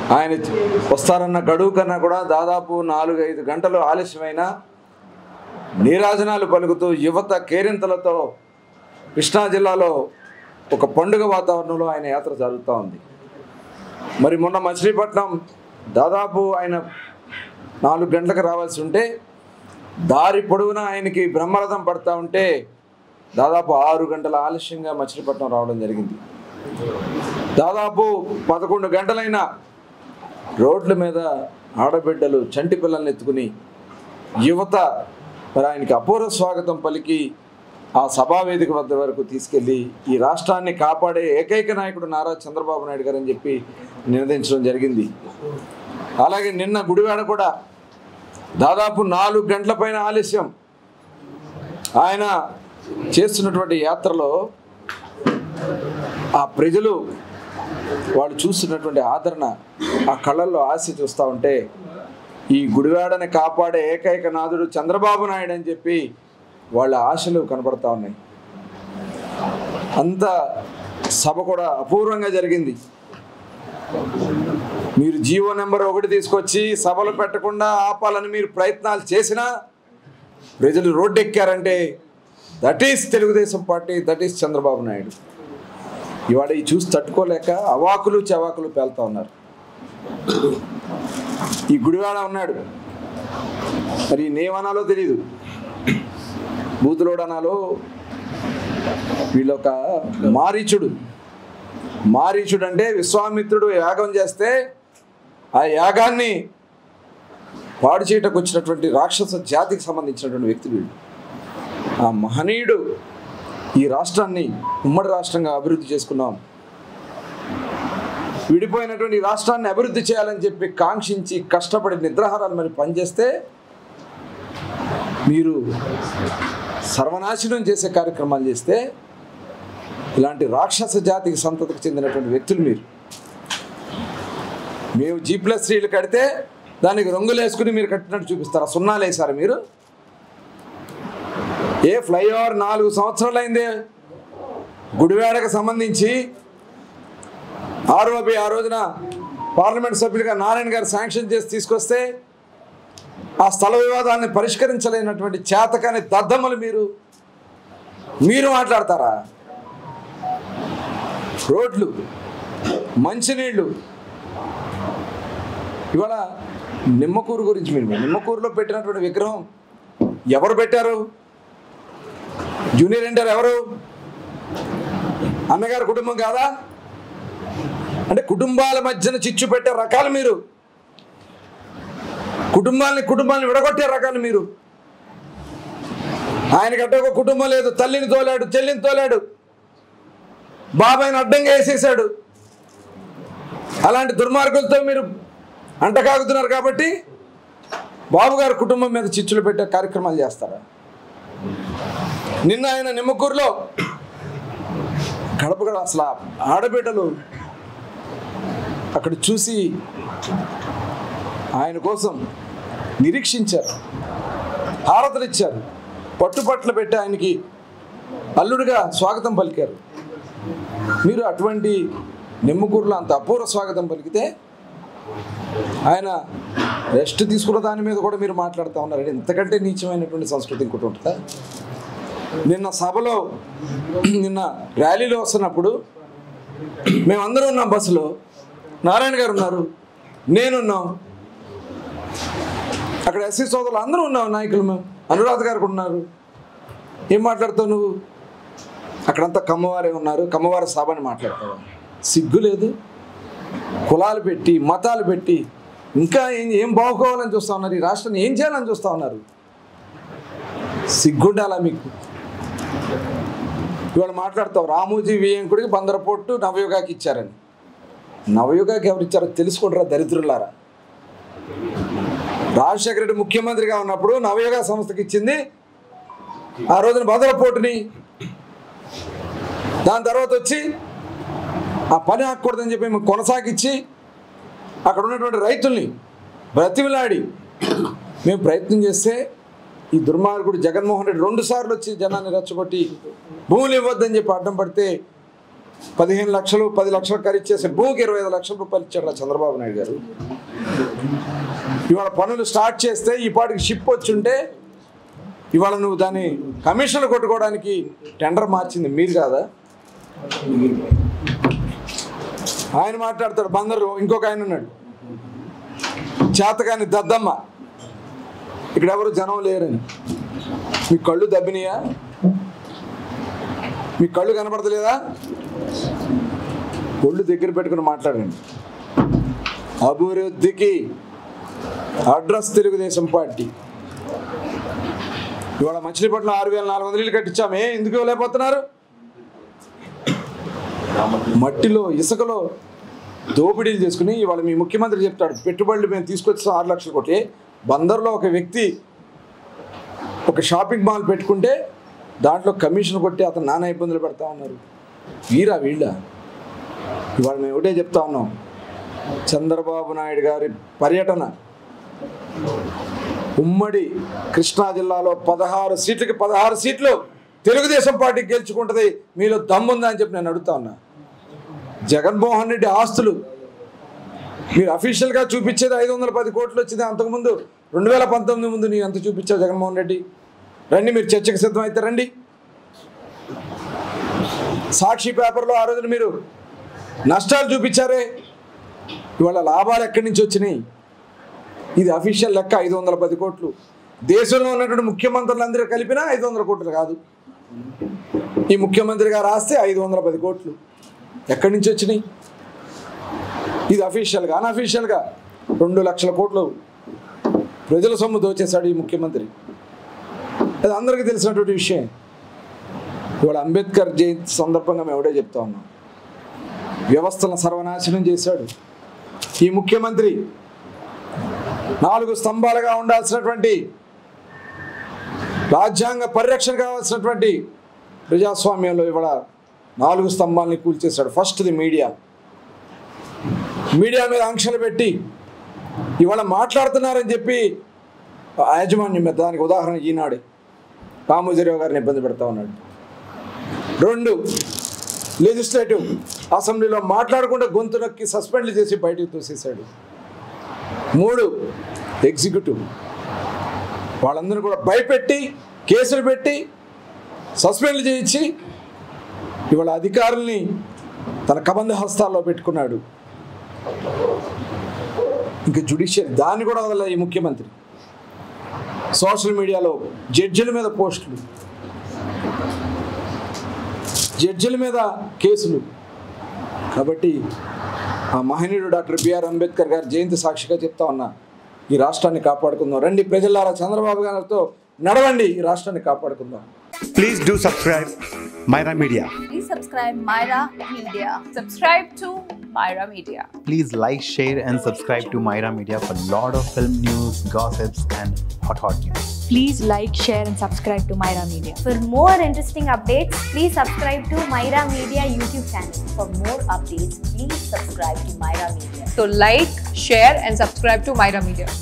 ఆయన వస్తారన్న గడువు కన్నా కూడా దాదాపు నాలుగు ఐదు గంటలు ఆలస్యమైన నీరాజనాలు పలుకుతూ యువత కేరింతలతో కృష్ణా జిల్లాలో ఒక పండుగ వాతావరణంలో ఆయన యాత్ర జరుగుతూ ఉంది మరి మొన్న మచిలీపట్నం దాదాపు ఆయన నాలుగు గంటలకు రావాల్సి ఉంటే దారి పొడవునా ఆయనకి బ్రహ్మరథం పడతా ఉంటే దాదాపు ఆరు గంటల ఆలస్యంగా మచిలీపట్నం రావడం జరిగింది దాదాపు పదకొండు గంటలైన రోడ్ల మీద ఆడబిడ్డలు చంటి పిల్లల్ని ఎత్తుకుని యువత మరి ఆయనకి అపూర్వ స్వాగతం పలికి ఆ సభావేదిక వద్ద వరకు తీసుకెళ్ళి ఈ రాష్ట్రాన్ని కాపాడే ఏకైక నాయకుడు నారా చంద్రబాబు నాయుడు గారు అని చెప్పి నినదించడం జరిగింది అలాగే నిన్న గుడివాడ కూడా దాదాపు నాలుగు గంటల పైన ఆలస్యం ఆయన చేస్తున్నటువంటి యాత్రలో ఆ ప్రజలు వాళ్ళు చూస్తున్నటువంటి ఆదరణ ఆ కళ్ళల్లో ఆశ చూస్తూ ఉంటే ఈ గుడివాడని కాపాడే ఏకైక నాథుడు చంద్రబాబు నాయుడు అని చెప్పి వాళ్ళ ఆశలు కనబడతా ఉన్నాయి అంత సభ కూడా అపూర్వంగా జరిగింది మీరు జీవో నెంబర్ ఒకటి తీసుకొచ్చి సభలు పెట్టకుండా ఆపాలని మీరు ప్రయత్నాలు చేసినా ప్రజలు రోడ్డెక్కారంటే that is Telugu Desam party that is Chandrababu Naidu ఇవాళ ఈ చూసి తట్టుకోలేక అవాకులు చవాకులు పేలుతా ఉన్నారు ఈ గుడివాడ ఉన్నాడు మరి నేమనాలో తెలియదు బూతులోడనాలో వీళ్ళొక మారీచుడు మారీచుడు అంటే విశ్వామిత్రుడు యాగం చేస్తే ఆ యాగాన్ని పాడు చేయటకు వచ్చినటువంటి రాక్షస జాతికి సంబంధించినటువంటి వ్యక్తి వీడు ఆ మహనీయుడు ఈ రాష్ట్రాన్ని ఉమ్మడి రాష్ట్రంగా అభివృద్ధి చేసుకున్నాం విడిపోయినటువంటి ఈ రాష్ట్రాన్ని అభివృద్ధి చేయాలని చెప్పి కాంక్షించి కష్టపడి నిద్రాహారాలు మరి పనిచేస్తే మీరు సర్వనాశనం చేసే కార్యక్రమాలు చేస్తే ఇలాంటి రాక్షస జాతికి సంతతికి చెందినటువంటి వ్యక్తులు మీరు మేము జీ ప్లస్ త్రీలు కడితే దానికి రంగులు వేసుకుని మీరు కట్టినట్టు చూపిస్తారా సున్నాలు వేసారా మీరు ఏ ఫ్లైఓవర్ నాలుగు సంవత్సరాలు అయిందే గుడివాడకు సంబంధించి ఆర్ఓబి ఆ రోజున పార్లమెంట్ సభ్యులుగా నారాయణ గారు శాంక్షన్ చేసి తీసుకొస్తే ఆ స్థల వివాదాన్ని పరిష్కరించలేనటువంటి చేతకాని దద్దమ్మలు మీరు మీరు మాట్లాడతారా రోడ్లు మంచినీళ్ళు ఇవాళ నిమ్మకూరు గురించి మీరు నిమ్మకూరులో పెట్టినటువంటి విగ్రహం ఎవరు పెట్టారు జూనియర్ ఎన్టీఆర్ ఎవరు అన్నగారి కుటుంబం కాదా అంటే కుటుంబాల మధ్యన చిచ్చు పెట్టే రకాలు మీరు కుటుంబాలని కుటుంబాలను విడగొట్టే రకాలు మీరు ఆయనకంటే ఒక కుటుంబం లేదు తల్లిని తోలాడు చెల్లిని తోలాడు బాబాయిని అడ్డంగా వేసేసాడు అలాంటి దుర్మార్గులతో మీరు అంటకాగుతున్నారు కాబట్టి బాబు గారి కుటుంబం మీద చిచ్చులు పెట్టే కార్యక్రమాలు చేస్తారా నిన్న ఆయన నిమ్మకూరులో గడప గడప అసలు ఆ ఆడబిడ్డలు అక్కడ చూసి ఆయన కోసం నిరీక్షించారు హారతలు ఇచ్చారు పట్టుపట్లు పెట్టి ఆయనకి అల్లుడిగా స్వాగతం పలికారు మీరు అటువంటి నిమ్మకూరులో అంత అపూర్వ స్వాగతం పలికితే ఆయన రెస్ట్ తీసుకున్న దాని మీద కూడా మీరు మాట్లాడుతూ ఉన్నారు ఇంతకంటే నీచమైనటువంటి సంస్కృతి ఇంకోటి ఉంటుందా నిన్న సభలో నిన్న ర్యాలీలో వస్తున్నప్పుడు మేమందరం ఉన్నాం బస్సులో నారాయణ గారు ఉన్నారు నేనున్నాం అక్కడ ఎస్సీ సోదరులు అందరూ ఉన్నాం నాయకులు మేము అనురాధ గారు కూడా ఉన్నారు ఏం మాట్లాడతావు నువ్వు అక్కడంతా కమ్మవారే ఉన్నారు కమ్మవారి సభ అని మాట్లాడతావు సిగ్గు లేదు కులాలు పెట్టి మతాలు పెట్టి ఇంకా ఏం ఏం బాగుకోవాలని చూస్తా ఉన్నారు ఈ రాష్ట్రాన్ని ఏం చేయాలని చూస్తా ఉన్నారు సిగ్గుండాలా మీకు ఇవాళ మాట్లాడతావు రామోజీ వియంకుడికి బందర పొట్టు నవయుగాకి ఇచ్చారని నవయుగాకి ఎవరు ఇచ్చారో తెలుసుకుంటారా దరిద్రులారా రాజశేఖర రెడ్డి ముఖ్యమంత్రిగా ఉన్నప్పుడు నవయుగ సంస్థకి ఇచ్చింది ఆ రోజున బందర పోటుని దాని తర్వాత వచ్చి ఆ పని ఆకూడదని చెప్పి మేము కొనసాగించి అక్కడ ఉన్నటువంటి రైతుల్ని బ్రతిమిలాడి మేము ప్రయత్నం చేస్తే ఈ దుర్మార్గుడు జగన్మోహన్ రెడ్డి రెండు సార్లు వచ్చి జనాన్ని రెచ్చగొట్టి భూములు ఇవ్వద్దని చెప్పి అడ్డం పడితే పదిహేను లక్షలు పది లక్షలు ఖరీదు చేసే భూమికి ఇరవై ఐదు లక్షల రూపాయలు ఇచ్చాడు రా చంద్రబాబు నాయుడు గారు ఇవాళ పనులు స్టార్ట్ చేస్తే ఈ పాటికి షిప్ వచ్చుంటే ఇవాళ నువ్వు దాన్ని కమిషన్లు కొట్టుకోవడానికి టెండర్ మార్చింది మీరు కాదా ఆయన మాట్లాడతాడు బందరు ఇంకొక ఆయన ఉన్నాడు చేతకాని దద్దమ్మ ఇక్కడ ఎవరు జనం లేరని మీ కళ్ళు దబ్బినాయా మీ కళ్ళు కనపడతలేదా ఒళ్ళు దగ్గర పెట్టుకుని మాట్లాడండి అభివృద్ధికి అడ్రస్ తెలుగుదేశం పార్టీ ఇవాళ మచిలీపట్నం ఆరు వేల నాలుగు వందలు ఇల్లు కట్టించామే ఎందుకు ఇవ్వలేకపోతున్నారు మట్టిలో ఇసుకలో దోపిడీలు చేసుకుని ఇవాళ మీ ముఖ్యమంత్రి చెప్తాడు పెట్టుబడులు మేము తీసుకొచ్చాం ఆరు లక్షల కోటి బందర్లో ఒక వ్యక్తి ఒక షాపింగ్ మాల్ పెట్టుకుంటే దాంట్లో కమిషన్ కొట్టి అతను నానా ఇబ్బందులు పెడతా ఉన్నారు వీరా వీళ్ళ ఇవాళ మేము ఒకటే చెప్తా ఉన్నాం చంద్రబాబు నాయుడు గారి పర్యటన ఉమ్మడి కృష్ణా జిల్లాలో పదహారు సీట్లకి పదహారు సీట్లు తెలుగుదేశం పార్టీ గెలుచుకుంటుంది మీలో దమ్ముందా అని చెప్పి నేను అడుగుతా ఉన్నా జగన్మోహన్ రెడ్డి ఆస్తులు మీరు అఫీషియల్గా చూపించేది ఐదు వందల పది కోట్లు వచ్చింది అంతకుముందు రెండు వేల పంతొమ్మిది ముందు నీ అంత చూపించావు జగన్మోహన్ రెడ్డి రండి మీరు చర్చకు సిద్ధమైతే రండి సాక్షి పేపర్లో ఆ రోజున మీరు నష్టాలు చూపించారే ఇవాళ లాభాలు ఎక్కడి నుంచి వచ్చినాయి ఇది అఫీషియల్ లెక్క ఐదు వందల పది కోట్లు దేశంలో ఉన్నటువంటి ముఖ్యమంత్రులందరూ కలిపినా ఐదు వందల కోట్లు కాదు ఈ ముఖ్యమంత్రి గారు రాస్తే ఐదు వందల పది కోట్లు ఎక్కడి నుంచి వచ్చినాయి ఇది అఫీషియల్గా అన్అఫీషియల్గా రెండు లక్షల కోట్లు ప్రజల సొమ్ము దోచేశాడు ఈ ముఖ్యమంత్రి అది అందరికీ తెలిసినటువంటి విషయం ఇవాళ అంబేద్కర్ జయంతి సందర్భంగా మేము ఎవడే చెప్తా ఉన్నాం వ్యవస్థను సర్వనాశనం చేశాడు ఈ ముఖ్యమంత్రి నాలుగు స్తంభాలుగా ఉండాల్సినటువంటి రాజ్యాంగ పరిరక్షణ కావాల్సినటువంటి ప్రజాస్వామ్యంలో ఇవాళ నాలుగు స్తంభాలని కూల్చేశాడు ఫస్ట్ది మీడియా మీడియా మీద ఆంక్షలు పెట్టి ఇవాళ మాట్లాడుతున్నారని చెప్పి ఆ యాజమాన్యం మీద దానికి ఉదాహరణ ఈనాడే రామోజీరావు గారిని ఇబ్బంది పెడతా ఉన్నాడు రెండు లెజిస్లేటివ్ అసెంబ్లీలో మాట్లాడకుండా గొంతు నొక్కి సస్పెండ్లు చేసి బయటకు తోసేశాడు మూడు ఎగ్జిక్యూటివ్ వాళ్ళందరూ కూడా భయపెట్టి కేసులు పెట్టి సస్పెండ్లు చేయించి ఇవాళ అధికారుల్ని తన కబంధ హస్తాల్లో పెట్టుకున్నాడు ఇంకా జుడిషియల్ దాన్ని కూడా వదల ఈ ముఖ్యమంత్రి సోషల్ మీడియాలో జడ్జిల మీద పోస్టులు జడ్జిల మీద కేసులు కాబట్టి ఆ మహనీయుడు డాక్టర్ బిఆర్ అంబేద్కర్ గారి జయంతి సాక్షిగా చెప్తా ఉన్నా ఈ రాష్ట్రాన్ని కాపాడుకుందాం రండి ప్రజలారా చంద్రబాబు గారితో నడవండి ఈ రాష్ట్రాన్ని కాపాడుకుందాం Please do subscribe Myra Media. Please subscribe Myra Media. Subscribe to Myra Media. please like, share, and subscribe to Myra Media for lot of film news, gossips, and hot hot news. Please like, share, and subscribe to Myra Media. For more interesting updates, please subscribe to Myra Media YouTube channel. For more updates, please subscribe to Myra Media. So like, share and subscribe to Myra Media.